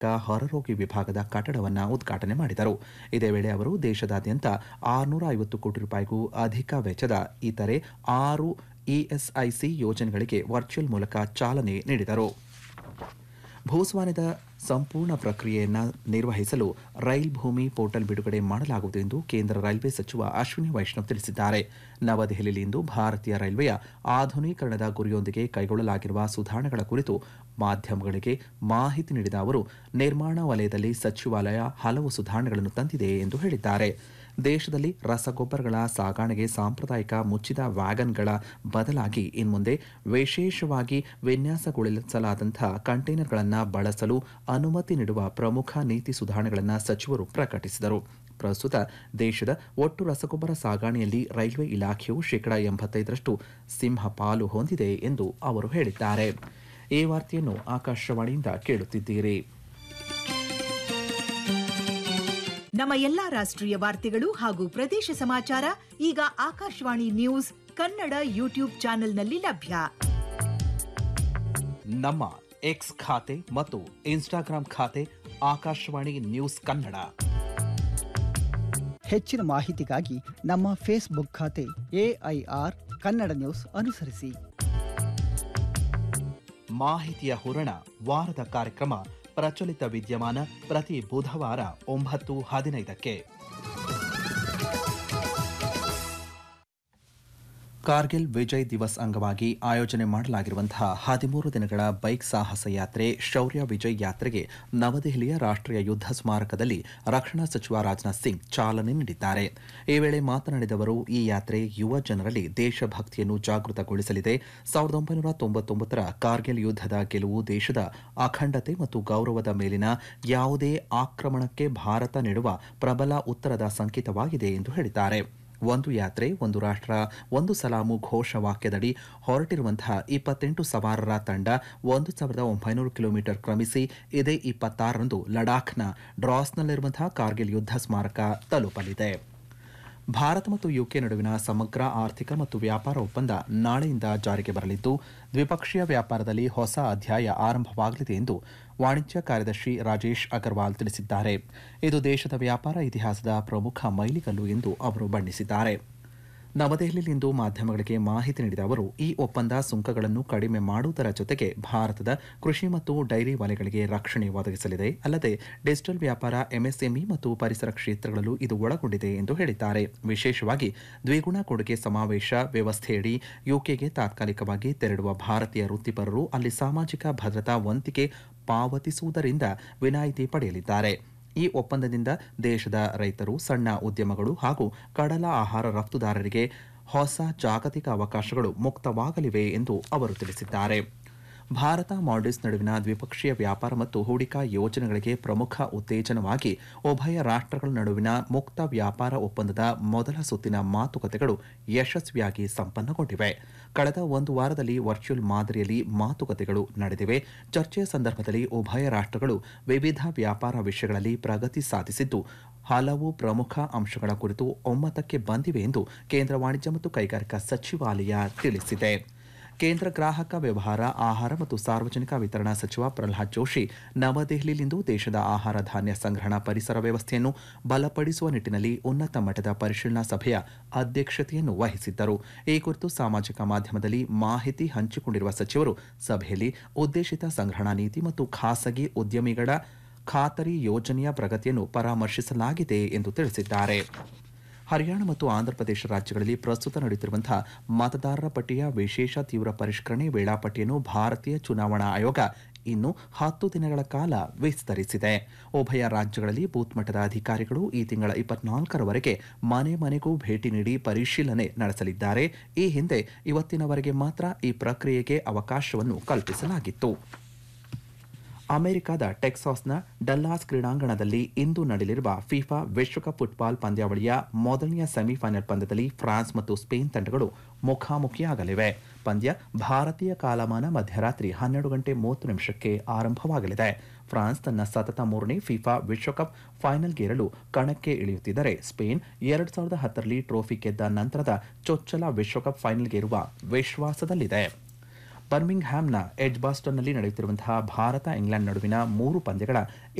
ಹೊರರೋಗಿ ವಿಭಾಗದ ಕಟ್ಟಡವನ್ನು ಉದ್ಘಾಟನೆ ಮಾಡಿದರು ಇದೇ ವೇಳೆ ಅವರು ದೇಶದಾದ್ಯಂತ ಆರುನೂರ ಐವತ್ತು ಕೋಟಿ ರೂಪಾಯಿಗೂ ಅಧಿಕ ವೆಚ್ಚದ ಇತರೆ ಆರು ಇಎಸ್ಐಸಿ ಯೋಜನೆಗಳಿಗೆ ವರ್ಚುವಲ್ ಮೂಲಕ ಚಾಲನೆ ನೀಡಿದರು ಭೂಸ್ವಾಮ್ಯದ ಸಂಪೂರ್ಣ ಪ್ರಕ್ರಿಯೆಯನ್ನು ನಿರ್ವಹಿಸಲು ರೈಲ್ ಭೂಮಿ ಪೋರ್ಟಲ್ ಬಿಡುಗಡೆ ಮಾಡಲಾಗುವುದು ಎಂದು ಕೇಂದ್ರ ರೈಲ್ವೆ ಸಚಿವ ಅಶ್ವಿನಿ ವೈಷ್ಣವ್ ತಿಳಿಸಿದ್ದಾರೆ ನವದೆಹಲಿಯಲ್ಲಿಂದು ಭಾರತೀಯ ರೈಲ್ವೆಯ ಆಧುನೀಕರಣದ ಗುರಿಯೊಂದಿಗೆ ಕೈಗೊಳ್ಳಲಾಗಿರುವ ಸುಧಾರಣೆಗಳ ಕುರಿತು ಮಾಧ್ಯಮಗಳಿಗೆ ಮಾಹಿತಿ ನೀಡಿದ ಅವರು ನಿರ್ಮಾಣ ವಲಯದಲ್ಲಿ ಸಚಿವಾಲಯ ಹಲವು ಸುಧಾರಣೆಗಳನ್ನು ತಂದಿದೆ ಎಂದು ಹೇಳಿದ್ದಾರೆ ದೇಶದಲ್ಲಿ ರಸಗೊಬ್ಬರಗಳ ಸಾಗಣೆಗೆ ಸಾಂಪ್ರದಾಯಿಕ ಮುಚ್ಚಿದ ವ್ಯಾಗನ್ಗಳ ಬದಲಾಗಿ ಇನ್ಮುಂದೆ ವಿಶೇಷವಾಗಿ ವಿನ್ಯಾಸಗೊಳಿಸಲಾದಂತಹ ಕಂಟೈನರ್ಗಳನ್ನು ಬಳಸಲು ಅನುಮತಿ ನೀಡುವ ಪ್ರಮುಖ ನೀತಿ ಸುಧಾರಣೆಗಳನ್ನು ಸಚಿವರು ಪ್ರಕಟಿಸಿದರು ಪ್ರಸ್ತುತ ದೇಶದ ಒಟ್ಟು ರಸಗೊಬ್ಬರ ಸಾಗಣೆಯಲ್ಲಿ ರೈಲ್ವೆ ಇಲಾಖೆಯು ಶೇಕಡಾ ಎಂಬತ್ತೈದರಷ್ಟು ಸಿಂಹ ಪಾಲು ಹೊಂದಿದೆ ಎಂದು ಅವರು ಹೇಳಿದ್ದಾರೆ ಈ ವಾರ್ತೆಯನ್ನು ಆಕಾಶವಾಣಿಯಿಂದ ಕೇಳುತ್ತಿದ್ದೀರಿ ನಮ್ಮ ಎಲ್ಲಾ ರಾಷ್ಟ್ರೀಯ ವಾರ್ತೆಗಳು ಹಾಗೂ ಪ್ರದೇಶ ಸಮಾಚಾರ ಈಗ ಆಕಾಶವಾಣಿ ನ್ಯೂಸ್ ಕನ್ನಡ ಯೂಟ್ಯೂಬ್ ಚಾನೆಲ್ನಲ್ಲಿ ಲಭ್ಯ ನಮ್ಮ ಎಕ್ಸ್ ಖಾತೆ ಮತ್ತು ಇನ್ಸ್ಟಾಗ್ರಾಂ ಖಾತೆ ಆಕಾಶವಾಣಿ ನ್ಯೂಸ್ ಕನ್ನಡ ಹೆಚ್ಚಿನ ಮಾಹಿತಿಗಾಗಿ ನಮ್ಮ ಫೇಸ್ಬುಕ್ ಖಾತೆ ಎಐಆರ್ ಕನ್ನಡ ನ್ಯೂಸ್ ಅನುಸರಿಸಿ ಮಾಹಿತಿಯ ಹೂರಣ ವಾರದ ಕಾರ್ಯಕ್ರಮ ಪ್ರಚಲಿತ ವಿದ್ಯಮಾನ ಪ್ರತಿ ಬುಧವಾರ ಒಂಬತ್ತು ಹದಿನೈದಕ್ಕೆ ಕಾರ್ಗಿಲ್ ವಿಜಯ್ ದಿವಸ್ ಅಂಗವಾಗಿ ಆಯೋಜನೆ ಮಾಡಲಾಗಿರುವಂತಹ ಹದಿಮೂರು ದಿನಗಳ ಬೈಕ್ ಸಾಹಸ ಯಾತ್ರೆ ಶೌರ್ಯ ವಿಜಯ್ ಯಾತ್ರೆಗೆ ನವದೆಹಲಿಯ ರಾಷ್ಟ್ರೀಯ ಯುದ್ಧ ಸ್ಮಾರಕದಲ್ಲಿ ರಕ್ಷಣಾ ಸಚಿವ ರಾಜನಾಥ್ ಸಿಂಗ್ ಚಾಲನೆ ನೀಡಿದ್ದಾರೆ ಈ ವೇಳೆ ಮಾತನಾಡಿದವರು ಈ ಯಾತ್ರೆ ಯುವ ಜನರಲ್ಲಿ ದೇಶಭಕ್ತಿಯನ್ನು ಜಾಗೃತಗೊಳಿಸಲಿದೆ ಸಾವಿರದ ಒಂಬೈನೂರ ತೊಂಬತ್ತೊಂಬತ್ತರ ಕಾರ್ಗಿಲ್ ಯುದ್ಧದ ಗೆಲುವು ದೇಶದ ಅಖಂಡತೆ ಮತ್ತು ಗೌರವದ ಮೇಲಿನ ಯಾವುದೇ ಆಕ್ರಮಣಕ್ಕೆ ಭಾರತ ನೀಡುವ ಪ್ರಬಲ ಉತ್ತರದ ಸಂಕೇತವಾಗಿದೆ ಎಂದು ಹೇಳಿದ್ದಾರೆ ಒಂದು ಯಾತ್ರೆ ಒಂದು ರಾಷ್ಟ್ರ ಒಂದು ಸಲಾಮು ಘೋಷವಾಕ್ಯದಡಿ ಹೊರಟಿರುವಂತಹ ಇಪ್ಪತ್ತೆಂಟು ಸವಾರರ ತಂಡ ಒಂದು ಸಾವಿರದ ಒಂಬೈನೂರು ಕಿಲೋಮೀಟರ್ ಕ್ರಮಿಸಿ ಇದೇ ಇಪ್ಪತ್ತಾರರಂದು ಲಡಾಖ್ನ ಡ್ರಾಸ್ನಲ್ಲಿರುವಂತಹ ಕಾರ್ಗಿಲ್ ಯುದ್ಧ ಸ್ಮಾರಕ ತಲುಪಲಿದೆ ಭಾರತ ಮತ್ತು ಯುಕೆ ನಡುವಿನ ಸಮಗ್ರ ಆರ್ಥಿಕ ಮತ್ತು ವ್ಯಾಪಾರ ಒಪ್ಪಂದ ನಾಳೆಯಿಂದ ಜಾರಿಗೆ ಬರಲಿದ್ದು ದ್ವಿಪಕ್ಷೀಯ ವ್ಯಾಪಾರದಲ್ಲಿ ಹೊಸ ಅಧ್ಯಾಯ ಆರಂಭವಾಗಲಿದೆ ಎಂದು ವಾಣಿಜ್ಯ ಕಾರ್ಯದರ್ಶಿ ರಾಜೇಶ್ ಅಗರ್ವಾಲ್ ತಿಳಿಸಿದ್ದಾರೆ ಇದು ದೇಶದ ವ್ಯಾಪಾರ ಇತಿಹಾಸದ ಪ್ರಮುಖ ಮೈಲಿಗಲ್ಲು ಎಂದು ಅವರು ಬಣ್ಣಿಸಿದ್ದಾರೆ ನವದೆಹಲಿಯಲ್ಲಿಂದು ಮಾಧ್ಯಮಗಳಿಗೆ ಮಾಹಿತಿ ನೀಡಿದ ಅವರು ಈ ಒಪ್ಪಂದ ಸುಂಕಗಳನ್ನು ಕಡಿಮೆ ಮಾಡುವುದರ ಜೊತೆಗೆ ಭಾರತದ ಕೃಷಿ ಮತ್ತು ಡೈರಿ ವಲಯಗಳಿಗೆ ರಕ್ಷಣೆ ಒದಗಿಸಲಿದೆ ಅಲ್ಲದೆ ಡಿಜಿಟಲ್ ವ್ಯಾಪಾರ ಎಂಎಸ್ಎಂಇ ಮತ್ತು ಪರಿಸರ ಕ್ಷೇತ್ರಗಳಲ್ಲೂ ಇದು ಒಳಗೊಂಡಿದೆ ಎಂದು ಹೇಳಿದ್ದಾರೆ ವಿಶೇಷವಾಗಿ ದ್ವಿಗುಣ ಕೊಡುಗೆ ಸಮಾವೇಶ ವ್ಯವಸ್ಥೆಯಡಿ ಯುಕೆಗೆ ತಾತ್ಕಾಲಿಕವಾಗಿ ತೆರಳುವ ಭಾರತೀಯ ವೃತ್ತಿಪರರು ಅಲ್ಲಿ ಸಾಮಾಜಿಕ ಭದ್ರತಾ ವಂತಿಗೆ ಪಾವತಿಸುವುದರಿಂದ ವಿನಾಯಿತಿ ಪಡೆಯಲಿದ್ದಾರೆ ಈ ಒಪ್ಪಂದದಿಂದ ದೇಶದ ರೈತರು ಸಣ್ಣ ಉದ್ಯಮಗಳು ಹಾಗೂ ಕಡಲ ಆಹಾರ ರಫ್ತುದಾರರಿಗೆ ಹೊಸ ಜಾಗತಿಕ ಅವಕಾಶಗಳು ಮುಕ್ತವಾಗಲಿವೆ ಎಂದು ಅವರು ತಿಳಿಸಿದ್ದಾರೆ ಭಾರತ ಮಾಲ್ಡೀವ್ಸ್ ನಡುವಿನ ದ್ವಿಪಕ್ಷೀಯ ವ್ಯಾಪಾರ ಮತ್ತು ಹೂಡಿಕಾ ಯೋಜನೆಗಳಿಗೆ ಪ್ರಮುಖ ಉತ್ತೇಜನವಾಗಿ ಉಭಯ ರಾಷ್ಟ್ರಗಳ ನಡುವಿನ ಮುಕ್ತ ವ್ಯಾಪಾರ ಒಪ್ಪಂದದ ಮೊದಲ ಸುತ್ತಿನ ಮಾತುಕತೆಗಳು ಯಶಸ್ವಿಯಾಗಿ ಸಂಪನ್ನಗೊಂಡಿವೆ ಕಳೆದ ಒಂದು ವಾರದಲ್ಲಿ ವರ್ಚುವಲ್ ಮಾದರಿಯಲ್ಲಿ ಮಾತುಕತೆಗಳು ನಡೆದಿವೆ ಚರ್ಚೆಯ ಸಂದರ್ಭದಲ್ಲಿ ಉಭಯ ರಾಷ್ಟ್ರಗಳು ವಿವಿಧ ವ್ಯಾಪಾರ ವಿಷಯಗಳಲ್ಲಿ ಪ್ರಗತಿ ಸಾಧಿಸಿದ್ದು ಹಲವು ಪ್ರಮುಖ ಅಂಶಗಳ ಕುರಿತು ಒಮ್ಮತಕ್ಕೆ ಬಂದಿವೆ ಎಂದು ಕೇಂದ್ರ ವಾಣಿಜ್ಯ ಮತ್ತು ಕೈಗಾರಿಕಾ ಸಚಿವಾಲಯ ತಿಳಿಸಿದೆ ಕೇಂದ್ರ ಗ್ರಾಹಕ ವ್ಯವಹಾರ ಆಹಾರ ಮತ್ತು ಸಾರ್ವಜನಿಕ ವಿತರಣಾ ಸಚಿವ ಪ್ರಹ್ಲಾದ್ ಜೋಶಿ ನವದೆಹಲಿಯಲ್ಲಿಂದು ದೇಶದ ಆಹಾರ ಧಾನ್ಯ ಸಂಗ್ರಹಣಾ ಪರಿಸರ ವ್ಯವಸ್ಥೆಯನ್ನು ಬಲಪಡಿಸುವ ನಿಟ್ಟಿನಲ್ಲಿ ಉನ್ನತ ಮಟ್ಟದ ಪರಿಶೀಲನಾ ಸಭೆಯ ಅಧ್ಯಕ್ಷತೆಯನ್ನು ವಹಿಸಿದ್ದರು ಈ ಕುರಿತು ಸಾಮಾಜಿಕ ಮಾಧ್ಯಮದಲ್ಲಿ ಮಾಹಿತಿ ಹಂಚಿಕೊಂಡಿರುವ ಸಚಿವರು ಸಭೆಯಲ್ಲಿ ಉದ್ದೇಶಿತ ಸಂಗ್ರಹಣಾ ನೀತಿ ಮತ್ತು ಖಾಸಗಿ ಉದ್ಯಮಿಗಳ ಖಾತರಿ ಯೋಜನೆಯ ಪ್ರಗತಿಯನ್ನು ಪರಾಮರ್ಶಿಸಲಾಗಿದೆ ಎಂದು ತಿಳಿಸಿದ್ದಾರೆ ಹರಿಯಾಣ ಮತ್ತು ಆಂಧ್ರಪ್ರದೇಶ ರಾಜ್ಯಗಳಲ್ಲಿ ಪ್ರಸ್ತುತ ನಡೆಯುತ್ತಿರುವಂತಹ ಮತದಾರರ ಪಟ್ಟಿಯ ವಿಶೇಷ ತೀವ್ರ ಪರಿಷ್ಕರಣೆ ವೇಳಾಪಟ್ಟಿಯನ್ನು ಭಾರತೀಯ ಚುನಾವಣಾ ಆಯೋಗ ಇನ್ನು ಹತ್ತು ದಿನಗಳ ಕಾಲ ವಿಸ್ತರಿಸಿದೆ ಉಭಯ ರಾಜ್ಯಗಳಲ್ಲಿ ಬೂತ್ ಮಟ್ಟದ ಅಧಿಕಾರಿಗಳು ಈ ತಿಂಗಳ ಇಪ್ಪತ್ನಾಲ್ಕರವರೆಗೆ ಮನೆ ಮನೆಗೂ ಭೇಟಿ ನೀಡಿ ಪರಿಶೀಲನೆ ನಡೆಸಲಿದ್ದಾರೆ ಈ ಹಿಂದೆ ಇವತ್ತಿನವರೆಗೆ ಮಾತ್ರ ಈ ಪ್ರಕ್ರಿಯೆಗೆ ಅವಕಾಶವನ್ನು ಕಲ್ಪಿಸಲಾಗಿತ್ತು ಅಮೆರಿಕದ ಟೆಕ್ಸಾಸ್ನ ಡಲ್ಲಾಸ್ ಕ್ರೀಡಾಂಗಣದಲ್ಲಿ ಇಂದು ನಡೆಯಲಿರುವ ಫಿಫಾ ವಿಶ್ವಕಪ್ ಫುಟ್ಬಾಲ್ ಪಂದ್ಯಾವಳಿಯ ಮೊದಲನೆಯ ಸೆಮಿಫೈನಲ್ ಪಂದ್ಯದಲ್ಲಿ ಫ್ರಾನ್ಸ್ ಮತ್ತು ಸ್ಪೇನ್ ತಂಡಗಳು ಮುಖಾಮುಖಿಯಾಗಲಿವೆ ಪಂದ್ಯ ಭಾರತೀಯ ಕಾಲಮಾನ ಮಧ್ಯರಾತ್ರಿ ಹನ್ನೆರಡು ಗಂಟೆ ಮೂವತ್ತು ನಿಮಿಷಕ್ಕೆ ಆರಂಭವಾಗಲಿದೆ ಫ್ರಾನ್ಸ್ ತನ್ನ ಸತತ ಮೂರನೇ ಫಿಫಾ ವಿಶ್ವಕಪ್ ಫೈನಲ್ಗೇರಲು ಕಣಕ್ಕೆ ಇಳಿಯುತ್ತಿದ್ದರೆ ಸ್ಪೇನ್ ಎರಡು ಸಾವಿರದ ಹತ್ತರಲ್ಲಿ ಟ್ರೋಫಿ ಗೆದ್ದ ನಂತರದ ಚೊಚ್ಚಲ ವಿಶ್ವಕಪ್ ಫೈನಲ್ಗೇರುವ ವಿಶ್ವಾಸದಲ್ಲಿದೆ ಬರ್ಮಿಂಗ್ ಹ್ಯಾಮ್ನ ಎಡ್ಜ್ಬಾಸ್ಟನ್ನಲ್ಲಿ ನಡೆಯುತ್ತಿರುವಂತಹ ಭಾರತ ಇಂಗ್ಲೆಂಡ್ ನಡುವಿನ ಮೂರು ಪಂದ್ಯಗಳ